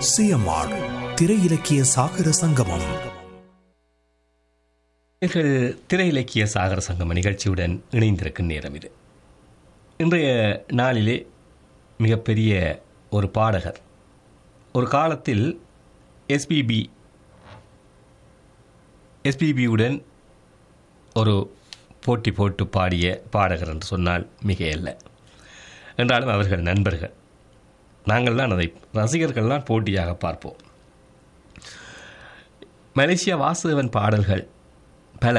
CMR திரை இலக்கிய சாகர சங்கமம் நேர்கள் திரை இலக்கிய சாகர சங்கம நிகழ்ச்சியுடன் இணைந்திருக்கும் நேரம் இது இன்றைய நாளிலே மிகப்பெரிய ஒரு பாடகர் ஒரு காலத்தில் எஸ்பிபி எஸ்பிபியுடன் ஒரு போட்டி போட்டு பாடிய பாடகர் என்று சொன்னால் மிகையல்ல என்றாலும் அவர்கள் நண்பர்கள் நாங்கள் தான் அதை ரசிகர்கள்லாம் போட்டியாக பார்ப்போம் மலேசியா வாசுதேவன் பாடல்கள் பல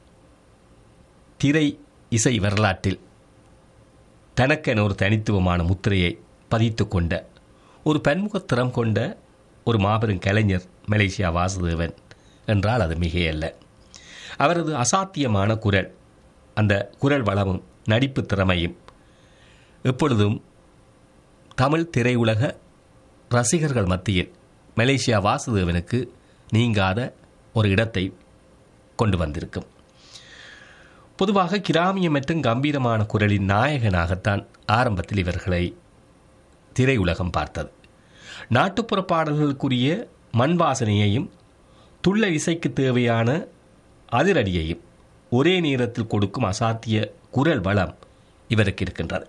திரை இசை வரலாற்றில் தனக்கென ஒரு தனித்துவமான முத்திரையை பதித்து கொண்ட ஒரு பன்முகத்திறம் கொண்ட ஒரு மாபெரும் கலைஞர் மலேசியா வாசுதேவன் என்றால் அது மிகையல்ல அவரது அசாத்தியமான குரல் அந்த குரல் வளமும் நடிப்பு திறமையும் எப்பொழுதும் தமிழ் திரையுலக ரசிகர்கள் மத்தியில் மலேசியா வாசுதேவனுக்கு நீங்காத ஒரு இடத்தை கொண்டு வந்திருக்கும் பொதுவாக கிராமிய மற்றும் கம்பீரமான குரலின் நாயகனாகத்தான் ஆரம்பத்தில் இவர்களை திரையுலகம் பார்த்தது நாட்டுப்புற பாடல்களுக்குரிய மண் வாசனையையும் துள்ள இசைக்கு தேவையான அதிரடியையும் ஒரே நேரத்தில் கொடுக்கும் அசாத்திய குரல் வளம் இவருக்கு இருக்கின்றது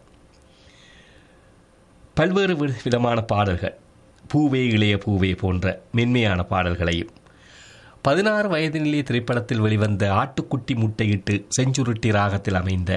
பல்வேறு வி- விதமான பாடல்கள் பூவே இளைய பூவே போன்ற மென்மையான பாடல்களையும் பதினாறு வயதினிலே திரைப்படத்தில் வெளிவந்த ஆட்டுக்குட்டி முட்டையிட்டு செஞ்சுருட்டி ராகத்தில் அமைந்த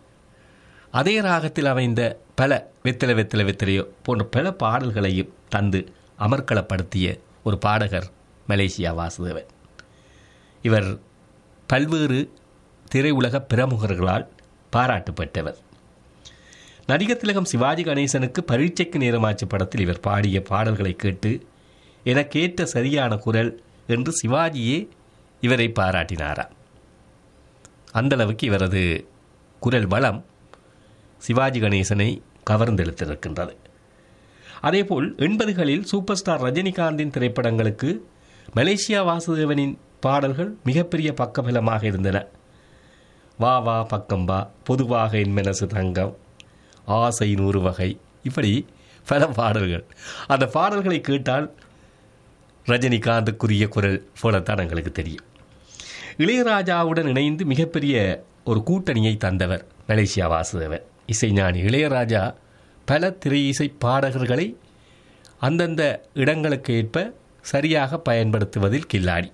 அதே ராகத்தில் அமைந்த பல வெத்தலை வெத்தலை வெத்தலையோ போன்ற பல பாடல்களையும் தந்து அமர்க்களப்படுத்திய ஒரு பாடகர் மலேசியா வாசுதேவன் இவர் பல்வேறு திரையுலக பிரமுகர்களால் பாராட்டு பெற்றவர் நடிகர் திலகம் சிவாஜி கணேசனுக்கு பரீட்சைக்கு நேரமாச்சு படத்தில் இவர் பாடிய பாடல்களை கேட்டு எனக்கேற்ற சரியான குரல் என்று சிவாஜியே இவரை பாராட்டினாராம் அந்த அளவுக்கு இவரது குரல் வளம் சிவாஜி கணேசனை கவர்ந்தெழுத்திருக்கின்றது அதேபோல் எண்பதுகளில் சூப்பர் ஸ்டார் ரஜினிகாந்தின் திரைப்படங்களுக்கு மலேசியா வாசுதேவனின் பாடல்கள் மிகப்பெரிய பக்கபலமாக இருந்தன வா வா பக்கம் வா பொதுவாக என் மனசு தங்கம் ஆசை நூறு வகை இப்படி பல பாடல்கள் அந்த பாடல்களை கேட்டால் ரஜினிகாந்துக்குரிய குரல் போலத்தான் எங்களுக்கு தெரியும் இளையராஜாவுடன் இணைந்து மிகப்பெரிய ஒரு கூட்டணியை தந்தவர் மலேசியா வாசுதேவன் இசைஞானி இளையராஜா பல திரை இசை பாடகர்களை அந்தந்த இடங்களுக்கு ஏற்ப சரியாக பயன்படுத்துவதில் கில்லாடி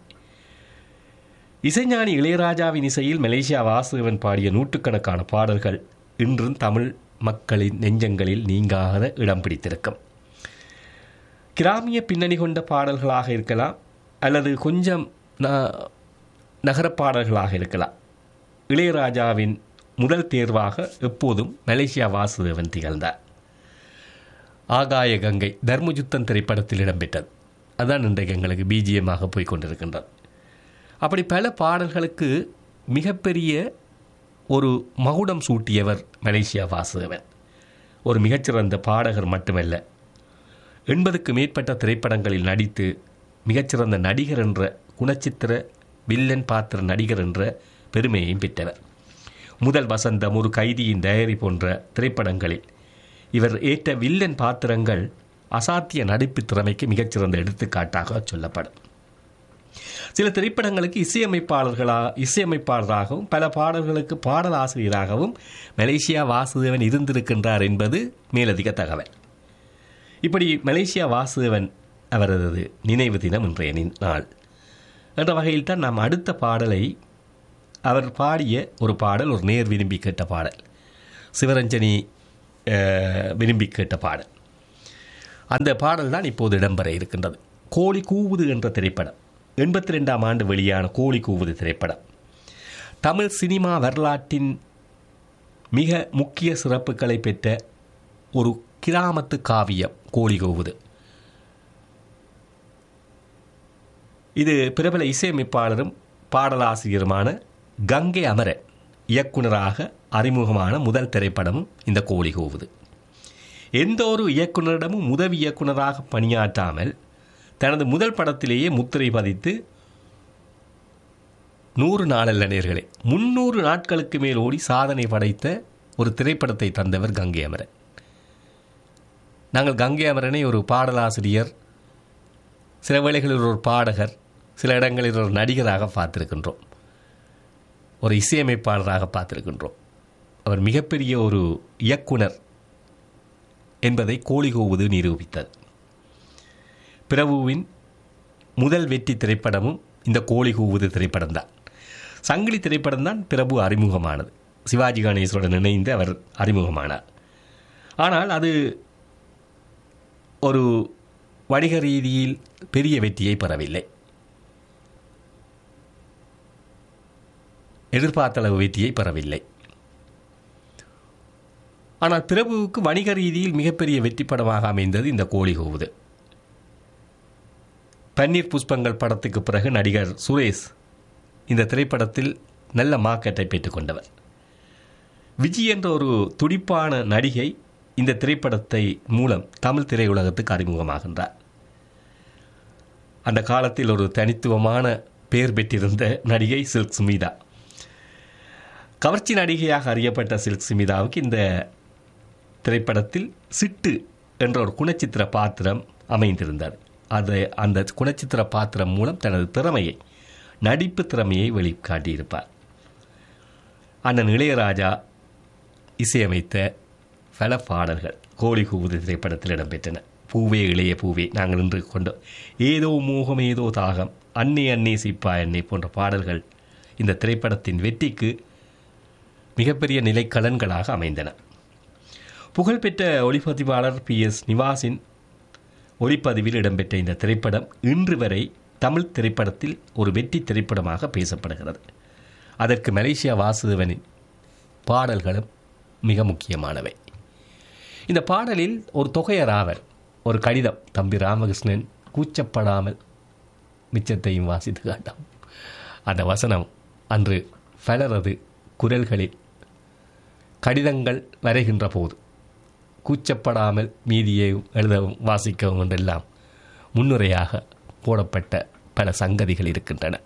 இசைஞானி இளையராஜாவின் இசையில் மலேசியா வாசுதேவன் பாடிய நூற்றுக்கணக்கான பாடல்கள் இன்றும் தமிழ் மக்களின் நெஞ்சங்களில் நீங்காத இடம் பிடித்திருக்கும் கிராமிய பின்னணி கொண்ட பாடல்களாக இருக்கலாம் அல்லது கொஞ்சம் ந- நகரப் பாடல்களாக இருக்கலாம் இளையராஜாவின் முதல் தேர்வாக எப்போதும் மலேசியா வாசுதேவன் திகழ்ந்தார் ஆகாய கங்கை தர்மயுத்தம் திரைப்படத்தில் இடம்பெற்றது அதான் இன்றைக்கு எங்களுக்கு பிஜிஎம்மாக போய் கொண்டிருக்கின்றது அப்படி பல பாடல்களுக்கு மிகப்பெரிய ஒரு மகுடம் சூட்டியவர் மலேசியா வாசுதேவன் ஒரு மிகச்சிறந்த பாடகர் மட்டுமல்ல எண்பதுக்கு மேற்பட்ட திரைப்படங்களில் நடித்து மிகச்சிறந்த நடிகர் என்ற குணச்சித்திர வில்லன் பாத்திர நடிகர் என்ற பெருமையையும் பெற்றவர் முதல் வசந்தம் ஒரு கைதியின் டயரி போன்ற திரைப்படங்களில் இவர் ஏற்ற வில்லன் பாத்திரங்கள் அசாத்திய நடிப்பு திறமைக்கு மிகச்சிறந்த எடுத்துக்காட்டாக சொல்லப்படும் சில திரைப்படங்களுக்கு இசையமைப்பாளர்களா இசையமைப்பாளராகவும் பல பாடல்களுக்கு பாடலாசிரியராகவும் மலேசியா வாசுதேவன் இருந்திருக்கின்றார் என்பது மேலதிக தகவல் இப்படி மலேசியா வாசுதேவன் அவரது நினைவு தினம் இன்றைய நி- நாள் என்ற வகையில் தான் நாம் அடுத்த பாடலை அவர் பாடிய ஒரு பாடல் ஒரு நேர் விரும்பி கேட்ட பாடல் சிவரஞ்சனி அஹ், விரும்பி கேட்ட பாடல் அந்த பாடல் தான் இப்போது இடம்பெற இருக்கின்றது கோழி கூவுது என்ற திரைப்படம் எண்பத்தி ரெண்டாம் ஆண்டு வெளியான கோழி கூவுது திரைப்படம் தமிழ் சினிமா வரலாற்றின் மிக முக்கிய சிறப்புகளை பெற்ற ஒரு கிராமத்து காவியம் கோழி கூவுது இது பிரபல இசையமைப்பாளரும் பாடலாசிரியருமான கங்கை அமரன் இயக்குனராக அறிமுகமான முதல் திரைப்படமும் இந்த கோழி கூவுது எந்த ஒரு இயக்குனரிடமும் உதவி இயக்குனராக பணியாற்றாமல் தனது முதல் படத்திலேயே முத்திரை பதித்து நூறு நாளல்ல நேர்களே முன்னூறு நாட்களுக்கு மேல் ஓடி சாதனை படைத்த ஒரு திரைப்படத்தை தந்தவர் கங்கை அமரன் நாங்கள் கங்கை அமரனை ஒரு பாடலாசிரியர் சில வேளைகளில் ஒரு பாடகர் சில இடங்களில் ஒரு நடிகராக பார்த்திருக்கின்றோம் ஒரு இசையமைப்பாளராக பார்த்திருக்கின்றோம் அவர் மிகப்பெரிய ஒரு இயக்குனர் என்பதை கோழி கூவுது நிரூபித்தது பிரபுவின் முதல் வெற்றி திரைப்படமும் இந்த கோழி கூவுது திரைப்படம்தான் சங்கிலி திரைப்படம் தான் பிரபு அறிமுகமானது சிவாஜி கணேசனுடன் இணைந்து அவர் அறிமுகமானார் ஆனால் அது ஒரு வணிக ரீதியில் பெரிய வெற்றியை பெறவில்லை எதிர்பார்த்த அளவு வெற்றியை பெறவில்லை ஆனால் பிரபுவுக்கு வணிக ரீதியில் மிகப்பெரிய வெற்றி படமாக அமைந்தது இந்த கோழி கூவுது பன்னீர் புஷ்பங்கள் படத்துக்கு பிறகு நடிகர் சுரேஷ் இந்த திரைப்படத்தில் நல்ல மார்க்கெட்டை பெற்றுக்கொண்டவர் விஜய் என்ற ஒரு துடிப்பான நடிகை இந்த திரைப்படத்தை மூலம் தமிழ் திரையுலகத்துக்கு அறிமுகமாகின்றார் அந்த காலத்தில் ஒரு தனித்துவமான பெயர் பெற்றிருந்த நடிகை சில்க் சுமிதா கவர்ச்சி நடிகையாக அறியப்பட்ட சில்க் சுமிதாவுக்கு இந்த திரைப்படத்தில் சிட்டு என்ற ஒரு குணச்சித்திர பாத்திரம் அமைந்திருந்தது அது அந்த குணச்சித்திர பாத்திரம் மூலம் தனது திறமையை நடிப்பு திறமையை வெளிக்காட்டியிருப்பார் அண்ணன் இளையராஜா இசையமைத்த பல பாடல்கள் கோழி கூவுது திரைப்படத்தில் இடம்பெற்றன பூவே இளைய பூவே நாங்கள் நின்று கொண்டோம் ஏதோ மோகம் ஏதோ தாகம் அன்னே அன்னே சிப்பா அன்னே போன்ற பாடல்கள் இந்த திரைப்படத்தின் வெற்றிக்கு மிகப்பெரிய நிலைக்கலன்களாக அமைந்தன புகழ்பெற்ற ஒளிப்பதிவாளர் பி எஸ் நிவாசின் ஒளிப்பதிவில் இடம்பெற்ற இந்த திரைப்படம் இன்று வரை தமிழ் திரைப்படத்தில் ஒரு வெற்றி திரைப்படமாக பேசப்படுகிறது அதற்கு மலேசியா வாசுதேவனின் பாடல்களும் மிக முக்கியமானவை இந்த பாடலில் ஒரு தொகையராவர் ஒரு கடிதம் தம்பி ராமகிருஷ்ணன் கூச்சப்படாமல் மிச்சத்தையும் வாசித்து காட்டாம் அந்த வசனம் அன்று பலரது குரல்களில் கடிதங்கள் வரைகின்ற போது கூச்சப்படாமல் மீதியையும் எழுதவும் வாசிக்கவும் என்றெல்லாம் முன்னுரையாக போடப்பட்ட பல சங்கதிகள் இருக்கின்றன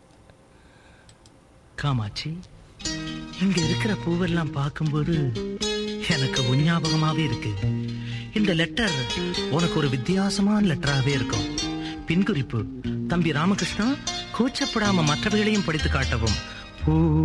காமாட்சி இங்க இருக்கிற பூவெல்லாம் பார்க்கும்போது எனக்கு உன் ஞாபகமாவே இருக்கு இந்த லெட்டர் உனக்கு ஒரு வித்தியாசமான லெட்டராகவே இருக்கும் பின்குறிப்பு தம்பி ராமகிருஷ்ணா கூச்சப்படாம மற்றவைகளையும் படித்து காட்டவும் பூ